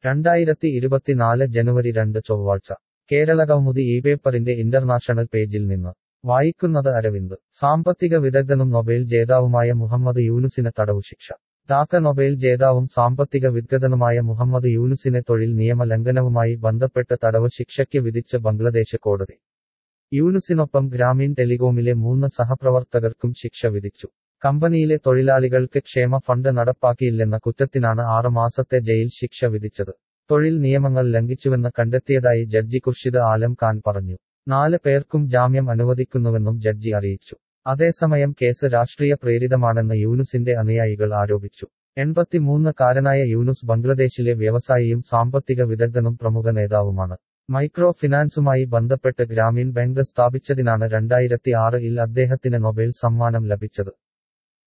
രണ്ടായിരത്തി ഇരുപത്തിനാല് ജനുവരി രണ്ട് ചൊവ്വാഴ്ച കേരളകൗമുദി ഈ പേപ്പറിന്റെ ഇന്റർനാഷണൽ പേജിൽ നിന്ന് വായിക്കുന്നത് അരവിന്ദ് സാമ്പത്തിക വിദഗ്ധനും നൊബേൽ ജേതാവുമായ മുഹമ്മദ് യൂനുസിന് തടവു ശിക്ഷ ധാക്ക നൊബേൽ ജേതാവും സാമ്പത്തിക വിദ്ഗതനുമായ മുഹമ്മദ് യൂനുസിനെ തൊഴിൽ നിയമ ലംഘനവുമായി ബന്ധപ്പെട്ട് തടവ് ശിക്ഷയ്ക്ക് വിധിച്ച് ബംഗ്ലദേശ് കോടതി യൂനുസിനൊപ്പം ഗ്രാമീൺ ടെലികോമിലെ മൂന്ന് സഹപ്രവർത്തകർക്കും ശിക്ഷ വിധിച്ചു കമ്പനിയിലെ തൊഴിലാളികൾക്ക് ക്ഷേമ ഫണ്ട് നടപ്പാക്കിയില്ലെന്ന കുറ്റത്തിനാണ് ആറ് മാസത്തെ ജയിൽ ശിക്ഷ വിധിച്ചത് തൊഴിൽ നിയമങ്ങൾ ലംഘിച്ചുവെന്ന് കണ്ടെത്തിയതായി ജഡ്ജി ഖുർഷിദ് ആലം ഖാൻ പറഞ്ഞു നാല് പേർക്കും ജാമ്യം അനുവദിക്കുന്നുവെന്നും ജഡ്ജി അറിയിച്ചു അതേസമയം കേസ് രാഷ്ട്രീയ പ്രേരിതമാണെന്ന് യൂനുസിന്റെ അനുയായികൾ ആരോപിച്ചു എൺപത്തിമൂന്ന് കാരനായ യൂനുസ് ബംഗ്ലദേശിലെ വ്യവസായിയും സാമ്പത്തിക വിദഗ്ധനും പ്രമുഖ നേതാവുമാണ് മൈക്രോ ഫിനാൻസുമായി ബന്ധപ്പെട്ട് ഗ്രാമീൺ ബാങ്ക് സ്ഥാപിച്ചതിനാണ് രണ്ടായിരത്തി ആറിൽ അദ്ദേഹത്തിന് നൊബേൽ സമ്മാനം ലഭിച്ചത്